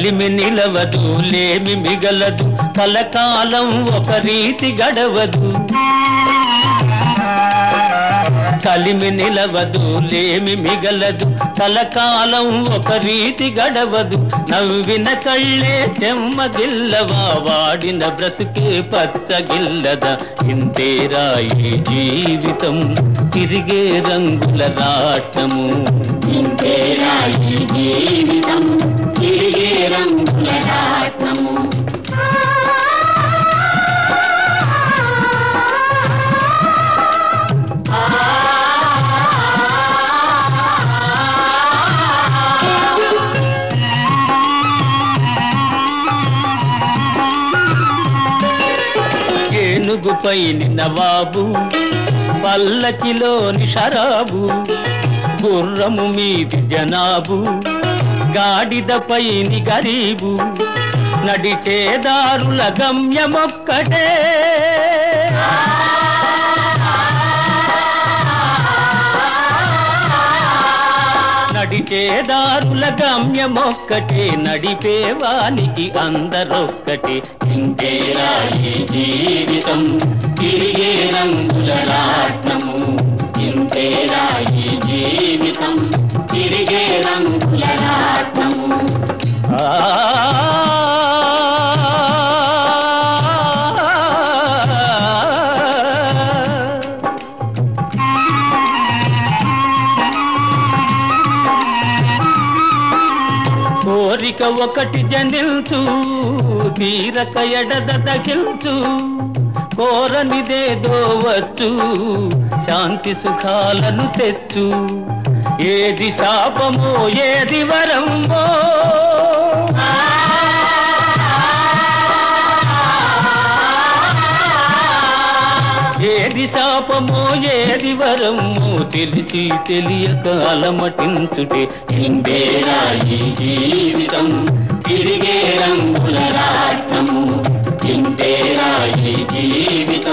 కలిమి నిలవదు లేమి మిగలదు కలకాలం ఒక రీతి గడవదు కలిమి నిలవదు లేమి మిగలదు కలకాలం ఒక రీతి గడవదు నవ్విన కళ్ళే చెమ్మగిల్లవా వాడిన బ్రతుకే పచ్చగిల్లదా ఇంతేరా ఈ జీవితం తిరిగే రంగుల రాటము ఇంతేరా ఈ జీవితం తిరిగే రంగుల రాట్నము ఏనుగుపై నవాబు పల్లకిలోని షరాబు గుర్రము మీది జనాబు గాడిదపై గరీబు నడిచేదారుల గమ్యమొక్కటే నడిచేదారుల గమ్యమొక్కటే నడిపేవానికి అందరొక్కటే ఇంతేరా ఈ జీవితం తిరిగే రంగుల రాట్నము ఇంతేరా ఈ జీవితం తిరిగే రంగుల రాట్నము ఆ కోరిక ఒకటి జనిల్చు తీరక ఎడద తగిల్చు కోరనిదేదో వచ్చు శాంతి సుఖాలను తెచ్చు ఏది శాపమో ఏది వరమో ఏది శాపమో ఏది వరమో తెలిసి తెలియక అలమటించుటే ఇంతేరా ఈ జీవితం తిరిగే రంగుల రాట్నము ఇంతేరా ఈ జీవితం